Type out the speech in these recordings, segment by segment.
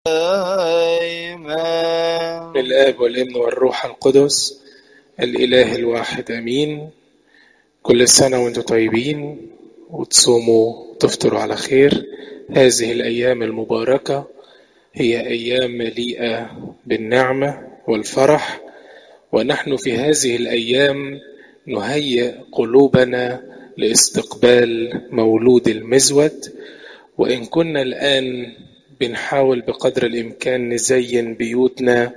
دائما الآب والابن والروح القدس الإله الواحد أمين كل سنة وانتم طيبين وتصوموا وتفطروا على خير هذه الأيام المباركة هي أيام مليئة بالنعمة والفرح ونحن في هذه الأيام نهيئ قلوبنا لاستقبال مولود المزود وإن كنا الآن بنحاول بقدر الإمكان نزين بيوتنا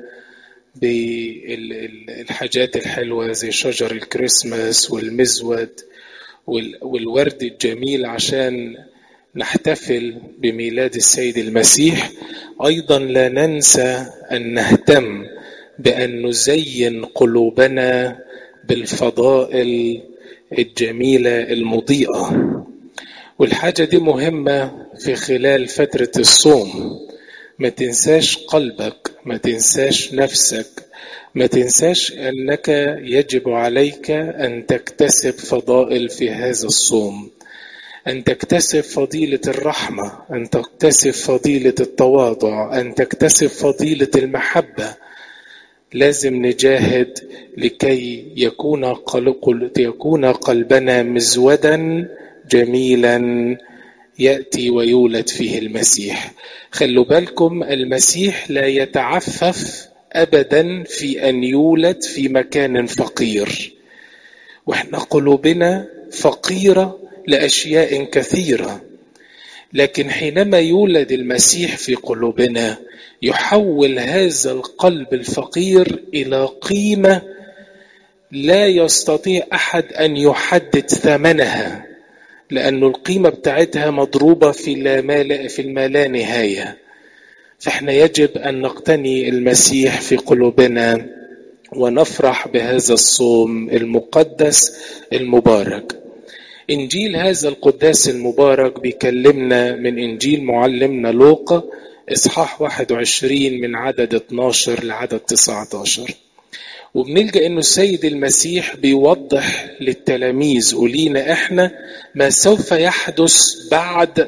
بالحاجات الحلوة زي شجر الكريسماس والمزود والورد الجميل عشان نحتفل بميلاد السيد المسيح أيضا لا ننسى أن نهتم بأن نزين قلوبنا بالفضائل الجميلة المضيئة والحاجة دي مهمة في خلال فترة الصوم ما تنساش قلبك ما تنساش نفسك ما تنساش أنك يجب عليك أن تكتسب فضائل في هذا الصوم أن تكتسب فضيلة الرحمة أن تكتسب فضيلة التواضع أن تكتسب فضيلة المحبة لازم نجاهد لكي يكون قلق يكون قلبنا مزودا جميلا ياتي ويولد فيه المسيح خلوا بالكم المسيح لا يتعفف ابدا في ان يولد في مكان فقير واحنا قلوبنا فقيره لاشياء كثيره لكن حينما يولد المسيح في قلوبنا يحول هذا القلب الفقير الى قيمه لا يستطيع احد ان يحدد ثمنها لأن القيمة بتاعتها مضروبة في لا مال في الما نهاية فاحنا يجب أن نقتني المسيح في قلوبنا ونفرح بهذا الصوم المقدس المبارك إنجيل هذا القداس المبارك بيكلمنا من إنجيل معلمنا لوقا إصحاح 21 من عدد 12 لعدد 19 وبنلجأ انه السيد المسيح بيوضح للتلاميذ ولينا احنا ما سوف يحدث بعد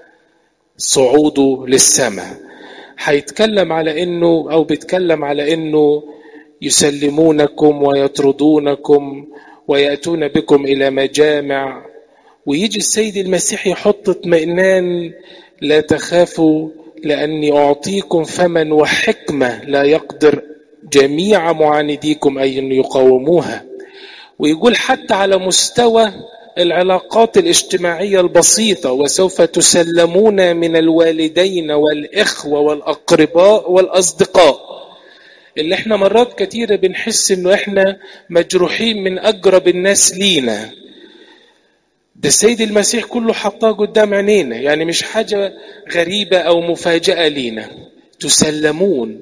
صعوده للسماء هيتكلم على انه او بيتكلم على انه يسلمونكم ويطردونكم وياتون بكم الى مجامع ويجي السيد المسيح يحط اطمئنان لا تخافوا لاني اعطيكم فما وحكمه لا يقدر جميع معانديكم أن يقاوموها ويقول حتى على مستوى العلاقات الاجتماعية البسيطة وسوف تسلمون من الوالدين والإخوة والأقرباء والأصدقاء اللي احنا مرات كتيرة بنحس انه احنا مجروحين من أقرب الناس لينا ده السيد المسيح كله حطاه قدام عينينا يعني مش حاجة غريبة أو مفاجأة لينا تسلمون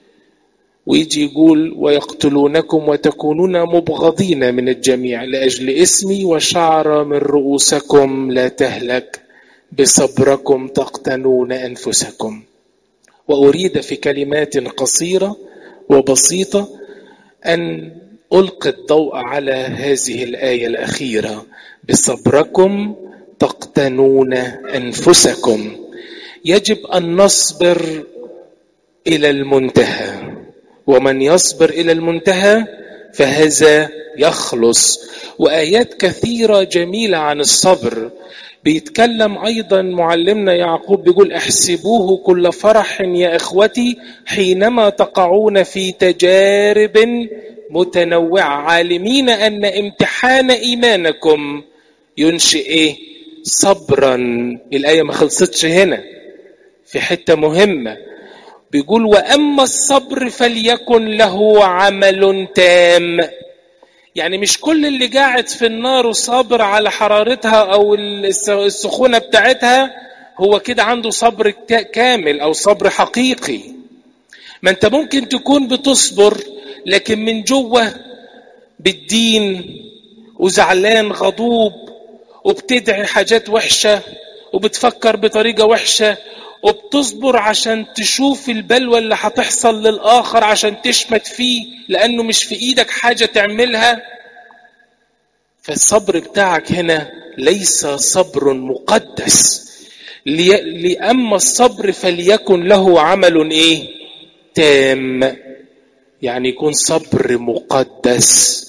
ويجي يقول ويقتلونكم وتكونون مبغضين من الجميع لأجل اسمي وشعر من رؤوسكم لا تهلك بصبركم تقتنون أنفسكم وأريد في كلمات قصيرة وبسيطة أن ألقي الضوء على هذه الآية الأخيرة بصبركم تقتنون أنفسكم يجب أن نصبر إلى المنتهى ومن يصبر الى المنتهى فهذا يخلص وايات كثيره جميله عن الصبر بيتكلم ايضا معلمنا يعقوب بيقول احسبوه كل فرح يا اخوتي حينما تقعون في تجارب متنوعه عالمين ان امتحان ايمانكم ينشئ ايه صبرا الايه ما خلصتش هنا في حته مهمه بيقول واما الصبر فليكن له عمل تام يعني مش كل اللي قاعد في النار وصابر على حرارتها او السخونه بتاعتها هو كده عنده صبر كامل او صبر حقيقي ما انت ممكن تكون بتصبر لكن من جوه بالدين وزعلان غضوب وبتدعي حاجات وحشه وبتفكر بطريقه وحشه وبتصبر عشان تشوف البلوى اللي هتحصل للآخر عشان تشمت فيه لأنه مش في إيدك حاجة تعملها فالصبر بتاعك هنا ليس صبر مقدس لأما الصبر فليكن له عمل ايه تام يعني يكون صبر مقدس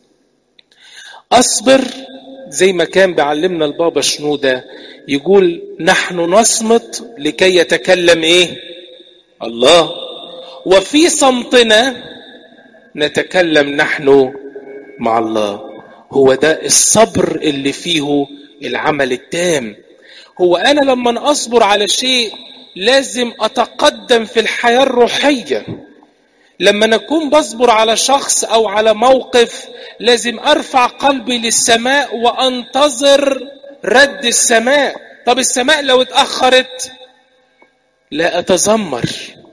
اصبر زي ما كان بيعلمنا البابا شنودة يقول نحن نصمت لكي يتكلم ايه الله وفي صمتنا نتكلم نحن مع الله هو ده الصبر اللي فيه العمل التام هو انا لما اصبر على شيء لازم اتقدم في الحياه الروحيه لما نكون بصبر على شخص او على موقف لازم ارفع قلبي للسماء وانتظر رد السماء طب السماء لو اتاخرت لا اتذمر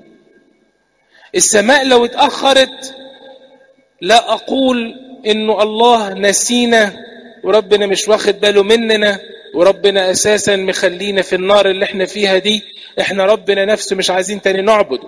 السماء لو اتاخرت لا اقول انه الله نسينا وربنا مش واخد باله مننا وربنا اساسا مخلينا في النار اللي احنا فيها دي احنا ربنا نفسه مش عايزين تاني نعبده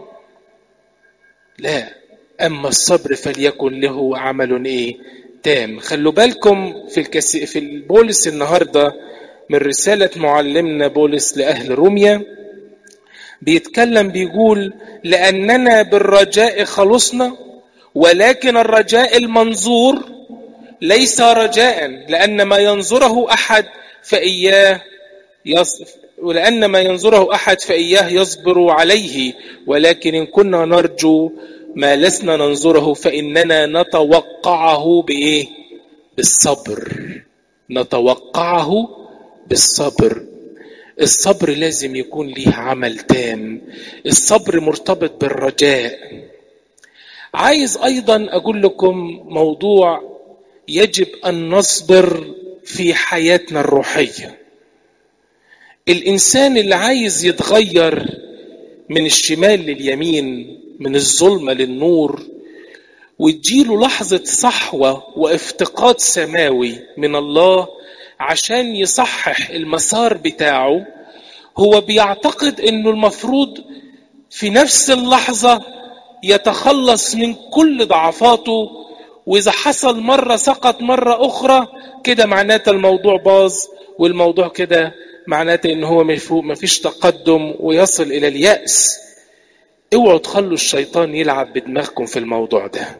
لا اما الصبر فليكن له عمل ايه تام خلوا بالكم في الكس... في البولس النهارده من رساله معلمنا بولس لاهل روميا بيتكلم بيقول لاننا بالرجاء خلصنا ولكن الرجاء المنظور ليس رجاء لان ما ينظره احد فاياه يصف ولأن ما ينظره أحد فإياه يصبر عليه ولكن إن كنا نرجو ما لسنا ننظره فإننا نتوقعه بإيه؟ بالصبر نتوقعه بالصبر الصبر لازم يكون ليه عمل تام الصبر مرتبط بالرجاء عايز أيضا أقول لكم موضوع يجب أن نصبر في حياتنا الروحيه الانسان اللي عايز يتغير من الشمال لليمين من الظلمه للنور وتجيله لحظه صحوه وافتقاد سماوي من الله عشان يصحح المسار بتاعه هو بيعتقد انه المفروض في نفس اللحظه يتخلص من كل ضعفاته واذا حصل مره سقط مره اخرى كده معناته الموضوع باظ والموضوع كده معناته ان هو ما فيش تقدم ويصل الى اليأس اوعوا تخلوا الشيطان يلعب بدماغكم في الموضوع ده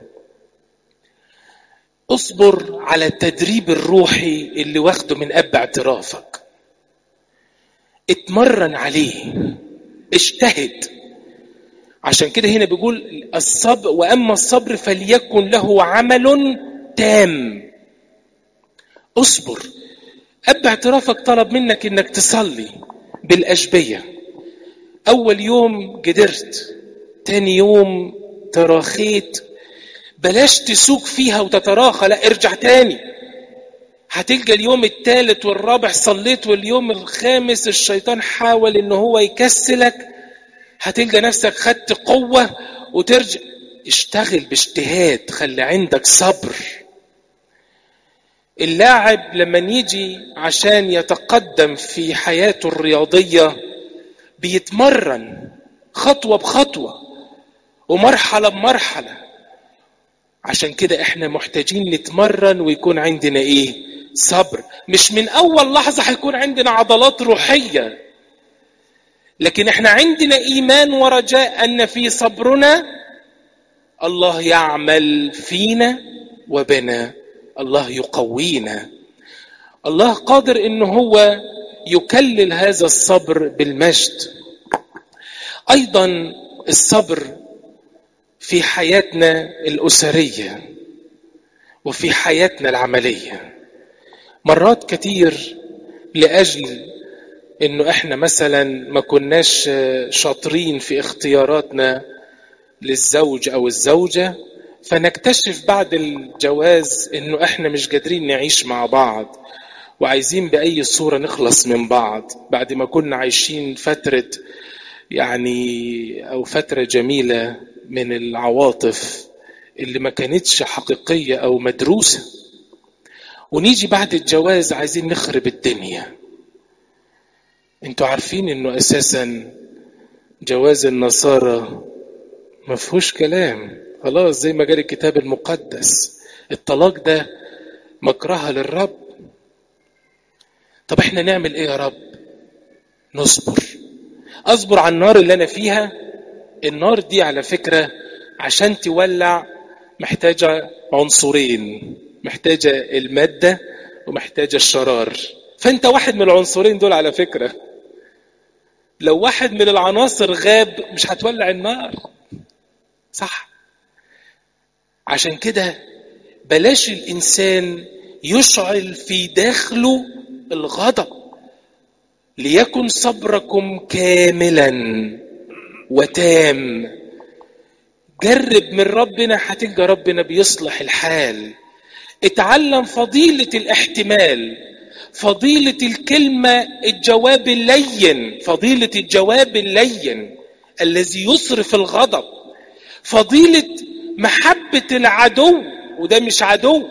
اصبر على التدريب الروحي اللي واخده من اب اعترافك اتمرن عليه اجتهد عشان كده هنا بيقول الصبر واما الصبر فليكن له عمل تام اصبر أب اعترافك طلب منك إنك تصلي بالأشبية أول يوم قدرت تاني يوم تراخيت بلاش تسوق فيها وتتراخى لا ارجع تاني هتلقى اليوم الثالث والرابع صليت واليوم الخامس الشيطان حاول ان هو يكسلك هتلقى نفسك خدت قوة وترجع اشتغل باجتهاد خلي عندك صبر اللاعب لما يجي عشان يتقدم في حياته الرياضية بيتمرن خطوة بخطوة ومرحلة بمرحلة عشان كده احنا محتاجين نتمرن ويكون عندنا ايه صبر مش من اول لحظة هيكون عندنا عضلات روحية لكن احنا عندنا ايمان ورجاء ان في صبرنا الله يعمل فينا وبنا الله يقوينا الله قادر ان هو يكلل هذا الصبر بالمجد ايضا الصبر في حياتنا الاسريه وفي حياتنا العمليه مرات كتير لاجل انه احنا مثلا ما كناش شاطرين في اختياراتنا للزوج او الزوجه فنكتشف بعد الجواز انه احنا مش قادرين نعيش مع بعض وعايزين باي صوره نخلص من بعض بعد ما كنا عايشين فتره يعني او فتره جميله من العواطف اللي ما كانتش حقيقيه او مدروسه ونيجي بعد الجواز عايزين نخرب الدنيا انتوا عارفين انه اساسا جواز النصارى ما فيهوش كلام خلاص زي ما قال الكتاب المقدس الطلاق ده مكرهه للرب طب احنا نعمل ايه يا رب نصبر اصبر على النار اللي انا فيها النار دي على فكرة عشان تولع محتاجة عنصرين محتاجة المادة ومحتاجة الشرار فانت واحد من العنصرين دول على فكرة لو واحد من العناصر غاب مش هتولع النار صح عشان كده بلاش الإنسان يشعل في داخله الغضب ليكن صبركم كاملا وتام جرب من ربنا هتلقى ربنا بيصلح الحال اتعلم فضيلة الاحتمال فضيلة الكلمة الجواب اللين فضيلة الجواب اللين الذي يصرف الغضب فضيلة محبة العدو وده مش عدو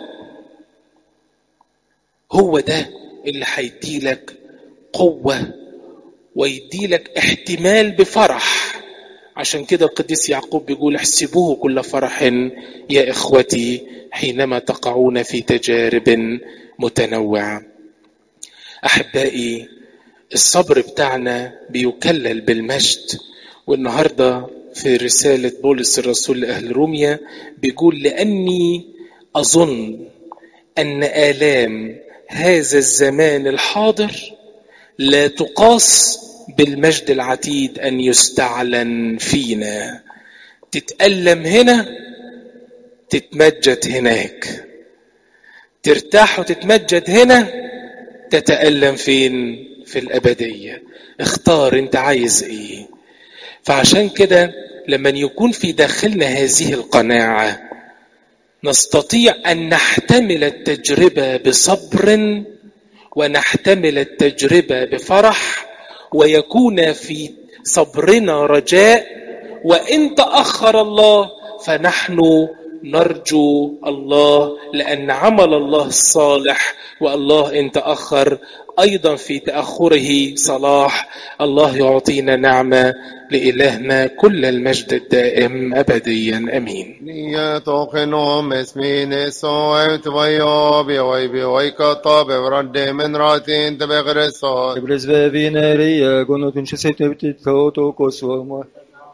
هو ده اللي هيديلك قوة ويديلك احتمال بفرح عشان كده القديس يعقوب بيقول احسبوه كل فرح يا اخوتي حينما تقعون في تجارب متنوعه احبائي الصبر بتاعنا بيكلل بالمجد والنهارده في رساله بولس الرسول لاهل روميا بيقول لاني اظن ان الام هذا الزمان الحاضر لا تقاس بالمجد العتيد ان يستعلن فينا تتالم هنا تتمجد هناك ترتاح وتتمجد هنا تتالم فين في الابديه اختار انت عايز ايه فعشان كده لما يكون في داخلنا هذه القناعه نستطيع ان نحتمل التجربه بصبر ونحتمل التجربه بفرح ويكون في صبرنا رجاء وان تاخر الله فنحن نرجو الله لان عمل الله الصالح والله ان تاخر ايضا في تاخره صلاح الله يعطينا نعمه لالهنا كل المجد الدائم ابديا امين يتوقنهم اسمين سويت ويوب ويبي ويكطب برد من راتين تبغرسات Ibris vevineriya, gonotun šesit nebtit tauto kosvama.